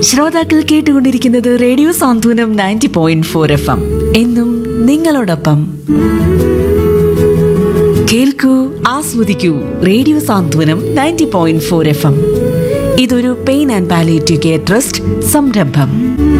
ശ്രോതാക്കൾ കേട്ടുകൊണ്ടിരിക്കുന്നത് radio Santhwanam ninety point four F M എന്നും നിങ്ങളോടൊപ്പം കേൾക്കൂ ആസ്വദിക്കൂ radio Santhwanam ninety point four F M ഇതൊരു pain and palliative care trust സംരംഭം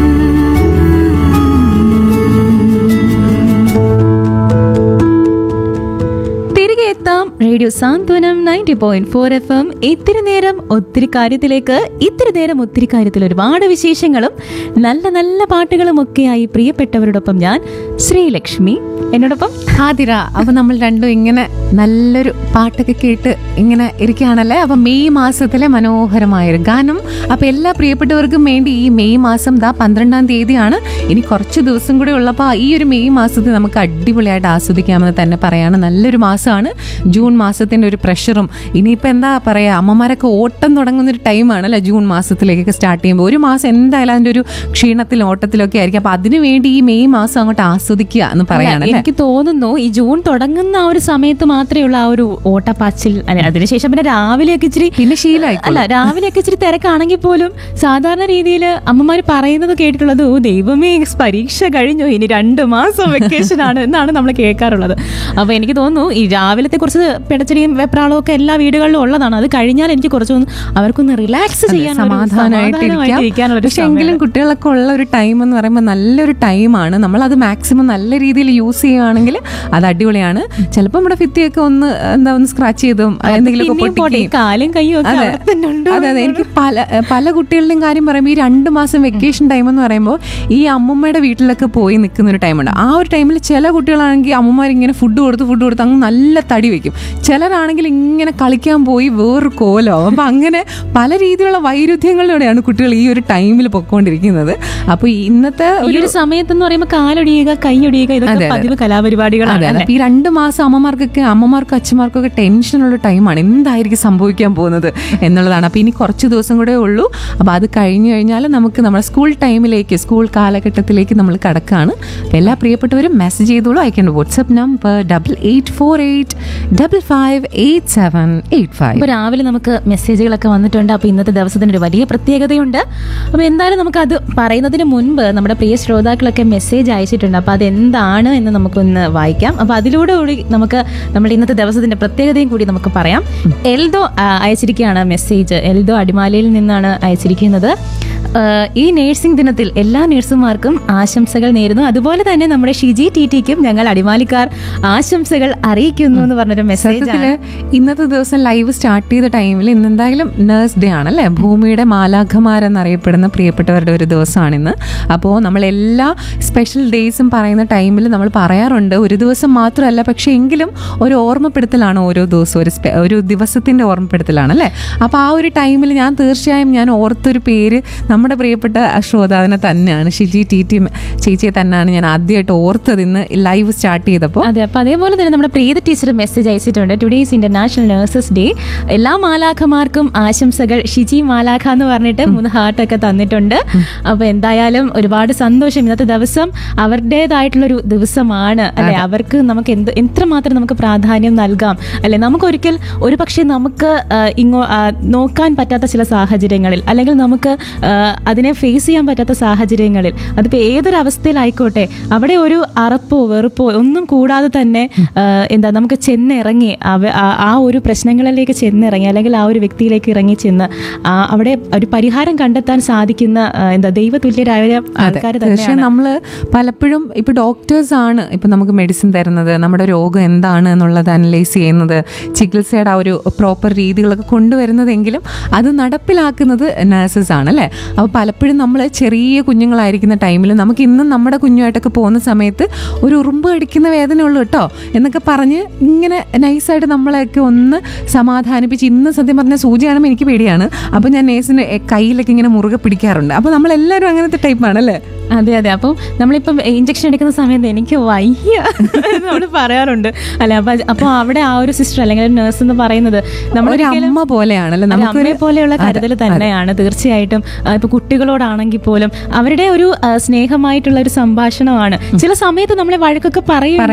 തിരികെ എത്താം radio Santhwanam ninety point four F M ഇത്തിരി നേരം ഒത്തിരി കാര്യത്തിലേക്ക് ഇത്തിരി നേരം ഒത്തിരി കാര്യത്തിൽ ഒരുപാട് വിശേഷങ്ങളും നല്ല നല്ല പാട്ടുകളും ഒക്കെയായി പ്രിയപ്പെട്ടവരോടൊപ്പം ഞാൻ ശ്രീലക്ഷ്മി എന്നോടൊപ്പം ആതിര അപ്പൊ നമ്മൾ രണ്ടും ഇങ്ങനെ നല്ലൊരു പാട്ടൊക്കെ കേട്ട് ഇങ്ങനെ ഇരിക്കുകയാണല്ലേ അപ്പൊ മെയ് മാസത്തിലെ മനോഹരമായൊരു ഗാനം അപ്പൊ എല്ലാ പ്രിയപ്പെട്ടവർക്കും വേണ്ടി ഈ മെയ് മാസം ദാ പന്ത്രണ്ടാം തീയതിയാണ് ഇനി കുറച്ച് ദിവസം കൂടെ ഉള്ളപ്പോൾ ഈ ഒരു മെയ് മാസത്തിൽ നമുക്ക് അടിപൊളിയായിട്ട് ആസ്വദിക്കാമെന്ന് തന്നെ പറയാണ് നല്ലൊരു മാസമാണ് ജൂൺ മാസത്തിന്റെ ഒരു പ്രഷറും ഇനിയിപ്പോൾ എന്താ പറയാ അമ്മമാരൊക്കെ ഓട്ടം തുടങ്ങുന്ന ഒരു ടൈമാണല്ലേ ജൂൺ മാസത്തിലേക്കൊക്കെ സ്റ്റാർട്ട് ചെയ്യുമ്പോൾ ഒരു മാസം എന്തായാലും അതിന്റെ ഒരു ക്ഷീണത്തിലും ഓട്ടത്തിലൊക്കെ ആയിരിക്കും അപ്പൊ അതിനു വേണ്ടി ഈ മെയ് മാസം അങ്ങോട്ട് ആസ്വദിക്കുക എന്ന് പറയാണ് അല്ലേ? എനിക്ക് തോന്നുന്നു ഈ ജൂൺ തുടങ്ങുന്ന ആ ഒരു സമയത്ത് മാത്രമേ ഉള്ള ആ ഒരു ഓട്ടപ്പാച്ചിൽ അല്ല, അതിനുശേഷം പിന്നെ രാവിലെയൊക്കെ ഇച്ചിരി പിന്നെ ശീലമായി അല്ല രാവിലെയൊക്കെ ഇച്ചിരി തിരക്കാണെങ്കിൽ പോലും സാധാരണ രീതിയിൽ അമ്മമാർ പറയുന്നത് കേട്ടിട്ടുള്ളത് ഓ ദൈവമേ പരീക്ഷ കഴിഞ്ഞു ഇനി രണ്ട് മാസം വെക്കേഷൻ ആണ് എന്നാണ് നമ്മൾ കേൾക്കാറുള്ളത് അപ്പൊ എനിക്ക് തോന്നുന്നു ഈ രാവിലത്തെ കുറച്ച് പിടച്ചടിയും വെപ്രാളവും ഒക്കെ എല്ലാ വീടുകളിലും ഉള്ളതാണ് അത് കഴിഞ്ഞാൽ എനിക്ക് കുറച്ചൊന്ന് അവർക്കൊന്ന് റിലാക്സ് ചെയ്യാൻ സമാധാനമായിട്ട് ഇരിക്കാം പക്ഷെ എങ്കിലും കുട്ടികളൊക്കെ ഉള്ള ഒരു ടൈം എന്ന് പറയുമ്പോൾ നല്ലൊരു ടൈമാണ് നമ്മൾ അത് മാക്സിമം നല്ല രീതിയിൽ യൂസ് ചെയ്യുകയാണെങ്കിൽ അത് അടിപൊളിയാണ് ചിലപ്പോൾ നമ്മുടെ ഭിത്തിയൊക്കെ ഒന്ന് എന്താ ഒന്ന് സ്ക്രാച്ച് ചെയ്തും എന്തെങ്കിലുമൊക്കെ പൊട്ടിക്കുകയും കാലും കൈയും ഒക്കെ അതെ അവിടെ തന്നെ ഉണ്ട് അതെ അതെ എനിക്ക് പല പല കുട്ടികളുടെയും കാര്യം പറയുമ്പോൾ ഈ രണ്ട് മാസം വെക്കേഷൻ ടൈം എന്ന് പറയുമ്പോൾ ഈ അമ്മൂമ്മയുടെ വീട്ടിലൊക്കെ പോയി നിൽക്കുന്ന ഒരു ടൈമുണ്ട് ആ ഒരു ടൈമിൽ ചില കുട്ടികളാണെങ്കിൽ അമ്മമാർ ഇങ്ങനെ ഫുഡ് കൊടുത്ത് ഫുഡ് കൊടുത്ത് അങ്ങ് നല്ല തടി വെക്കും ചിലരാണെങ്കിൽ ഇങ്ങനെ കളിക്കാൻ പോയി വേറൊരു കോലോ അപ്പം അങ്ങനെ പല രീതിയിലുള്ള വൈരുദ്ധ്യങ്ങളിലൂടെയാണ് കുട്ടികൾ ഈ ഒരു ടൈമിൽ പൊക്കോണ്ടിരിക്കുന്നത് അപ്പോൾ ഇന്നത്തെ ഈ ഒരു സമയത്ത് എന്ന് പറയുമ്പോൾ കാലൊടിയുക കൈയൊടിയുക ഇതൊക്കെ അതെ, അതെ. പതിവ് അതെ കലാപരിപാടികളാണ് അതെ അല്ലേ? അപ്പൊ ഈ രണ്ട് മാസം അമ്മമാർക്കൊക്കെ അമ്മമാർക്കും അച്ഛന്മാർക്കും ഒക്കെ ടെൻഷനുള്ള ടൈമാണ് എന്തായിരിക്കും സംഭവിക്കാൻ പോകുന്നത് എന്നുള്ളതാണ് അപ്പൊ ഇനി കുറച്ച് ദിവസം കൂടെ ഉള്ളൂ അപ്പൊ അത് കഴിഞ്ഞു കഴിഞ്ഞാൽ നമുക്ക് നമ്മുടെ സ്കൂൾ ടൈമിലേക്ക് സ്കൂൾ കാലഘട്ടത്തിലേക്ക് നമ്മൾ കടക്കാണ് അപ്പൊ എല്ലാ പ്രിയപ്പെട്ടവരും മെസ്സേജ് ചെയ്തോളൂ അയക്കേണ്ട WhatsApp number double eight four eight double five eight seven eight five ഇപ്പൊ രാവിലെ നമുക്ക് മെസ്സേജുകളൊക്കെ വന്നിട്ടുണ്ട് അപ്പൊ ഇന്നത്തെ ദിവസത്തിന് ഒരു വലിയ പ്രത്യേകതയുണ്ട് അപ്പൊ എന്തായാലും നമുക്ക് അത് പറയുന്നതിന് മുൻപ് നമ്മുടെ പ്രിയ ശ്രോതാക്കളൊക്കെ മെസ്സേജ് അയച്ചിട്ടുണ്ട് അപ്പൊ അതെന്താണ് എന്ന് നമുക്കൊന്ന് വായിക്കാം അപ്പൊ അതിലൂടെ കൂടി നമുക്ക് നമ്മുടെ ഇന്നത്തെ ദിവസത്തിന്റെ പ്രത്യേകതയും കൂടി നമുക്ക് പറയാം എൽദോ ആ, അയച്ചിരിക്കുകയാണ് മെസ്സേജ് എൽദോ അടിമാലിയിൽ നിന്നാണ് അയച്ചിരിക്കുന്നത് ആ, ഈ നേഴ്സിംഗ് ദിനത്തിൽ എല്ലാ നഴ്സുമാർക്കും ആശംസകൾ നേരുന്നു അതുപോലെ തന്നെ നമ്മുടെ ഷിജി ടി ടിക്കും ഞങ്ങൾ അടിമാലിക്കാർ ആശംസകൾ അറിയിക്കുന്നു എന്ന് പറഞ്ഞൊരു മെസ്സേജ് സത്യത്തില് ഇന്നത്തെ ദിവസം ലൈവ് സ്റ്റാർട്ട് ചെയ്ത ടൈമിൽ ഇന്ന് എന്തായാലും നേഴ്സ് ഡേ ആണല്ലേ ഭൂമിയുടെ മാലാഖമാരെന്നറിയപ്പെടുന്ന പ്രിയപ്പെട്ടവരുടെ ഒരു ദിവസമാണ് ഇന്ന് അപ്പോൾ നമ്മൾ എല്ലാ സ്പെഷ്യൽ ഡേയ്സും പറയുന്ന ടൈമിൽ നമ്മൾ പറയാറുണ്ട് ഒരു ദിവസം മാത്രമല്ല പക്ഷേ എങ്കിലും ഒരു ഓർമ്മപ്പെടുത്തലാണ് ഓരോ ദിവസവും ഒരു സ്പെ- ഒരു ദിവസത്തിന്റെ ഓർമ്മപ്പെടുത്തലാണ് അല്ലേ അപ്പോൾ ആ ഒരു ടൈമിൽ ഞാൻ തീർച്ചയായും ഞാൻ ഓർത്തൊരു പേര് നമ്മുടെ പ്രിയപ്പെട്ട ശ്രോതാവിനെ തന്നെയാണ് ഷിജി ടി ടി ചേച്ചിയെ തന്നെയാണ് ഞാൻ ആദ്യമായിട്ട് ഓർത്തത് ഇന്ന് ലൈവ് സ്റ്റാർട്ട് ചെയ്തപ്പോൾ അതെ അപ്പൊ അതേപോലെ തന്നെ നമ്മുടെ പ്രീത ടീച്ചർ മെസ്സേജ് അയച്ചിട്ടുണ്ട് ടുഡേസ് ഇന്റർനാഷണൽ നഴ്സസ് ഡേ എല്ലാ മാലാഖമാർക്കും ആശംസകൾ ഷിജി മാലാഖ എന്ന് പറഞ്ഞിട്ട് മൂന്ന് ഹാർട്ടൊക്കെ തന്നിട്ടുണ്ട് അപ്പൊ എന്തായാലും ഒരുപാട് സന്തോഷം ഇന്നത്തെ ദിവസം അവരുടേതായിട്ടുള്ള ഒരു ദിവസമാണ് അല്ലെ അവർക്ക് നമുക്ക് എന്ത് എത്രമാത്രം നമുക്ക് പ്രാധാന്യം നൽകാം അല്ലെ നമുക്ക് ഒരിക്കൽ ഒരു പക്ഷേ നമുക്ക് ആ, ഇങ്ങോ ആ, നോക്കാൻ പറ്റാത്ത ചില സാഹചര്യങ്ങളിൽ അല്ലെങ്കിൽ നമുക്ക് ആ, അതിനെ ഫേസ് ചെയ്യാൻ പറ്റാത്ത സാഹചര്യങ്ങളിൽ അതിപ്പോൾ ഏതൊരു അവസ്ഥയിലായിക്കോട്ടെ അവിടെ ഒരു അറപ്പോ വെറുപ്പോ ഒന്നും കൂടാതെ തന്നെ ആ, എന്താ നമുക്ക് ചെന്നിറങ്ങി അവ- ആ- ആ ഒരു പ്രശ്നങ്ങളിലേക്ക് ചെന്നിറങ്ങി അല്ലെങ്കിൽ ആ ഒരു വ്യക്തിയിലേക്ക് ഇറങ്ങി ചെന്ന് ആ, അവിടെ ഒരു പരിഹാരം കണ്ടെത്താൻ സാധിക്കുന്ന ആ, എന്താ ദൈവതുല്യരായ ആൾക്കാർ പക്ഷേ തന്നെയാണ് നമ്മൾ പലപ്പോഴും ഇപ്പൊ ഡോക്ടേഴ്സ് ആണ് ഇപ്പൊ നമുക്ക് മെഡിസിൻ തരുന്നത് നമ്മുടെ രോഗം എന്താണ് എന്നുള്ളത് അനലൈസ് ചെയ്യുന്നത് ചികിത്സയുടെ ആ ഒരു പ്രോപ്പർ രീതികളൊക്കെ കൊണ്ടുവരുന്നതെങ്കിലും അത് നടപ്പിലാക്കുന്നത് നഴ്സസ് ആണ് അല്ലേ അപ്പോൾ പലപ്പോഴും നമ്മൾ ചെറിയ കുഞ്ഞുങ്ങളായിരിക്കുന്ന ടൈമിൽ നമുക്ക് ഇന്നും നമ്മുടെ കുഞ്ഞുമായിട്ടൊക്കെ പോകുന്ന സമയത്ത് ഒരു ഉറുമ്പ് കടിക്കുന്ന വേദന ഉള്ളൂ കേട്ടോ എന്നൊക്കെ പറഞ്ഞ് ഇങ്ങനെ നൈസായിട്ട് നമ്മളെയൊക്കെ ഒന്ന് സമാധാനിപ്പിച്ച് ഇന്ന് സത്യം പറഞ്ഞ സൂചിയാണെന്ന് എനിക്ക് പേടിയാണ് അപ്പോൾ ഞാൻ നേഴ്സിന് കയ്യിലൊക്കെ ഇങ്ങനെ മുറുകെ പിടിക്കാറുണ്ട് അപ്പോൾ നമ്മളെല്ലാവരും അങ്ങനത്തെ ടൈപ്പാണ് അല്ലേ അതെ അതെ അപ്പം നമ്മളിപ്പം ഇഞ്ചക്ഷൻ എടുക്കുന്ന സമയത്ത് എനിക്ക് വയ്യ നമ്മൾ പറയാറുണ്ട് അല്ലെ അപ്പൊ അപ്പോൾ അവിടെ ആ ഒരു സിസ്റ്റർ അല്ലെങ്കിൽ നേഴ്സ് എന്ന് പറയുന്നത് നമ്മൾ ഒരു അമ്മ പോലെയാണല്ലേ അല്ല, നമുക്കൊരു അമ്മയെ പോലെയുള്ള കരുതൽ തന്നെയാണ് തീർച്ചയായിട്ടും ആ, ഇപ്പൊ കുട്ടികളോടാണെങ്കിൽ പോലും അവരുടെ ഒരു ആ, സ്നേഹമായിട്ടുള്ള ഒരു സംഭാഷണമാണ് ചില സമയത്ത് നമ്മളെ വഴക്കൊക്കെ പറയും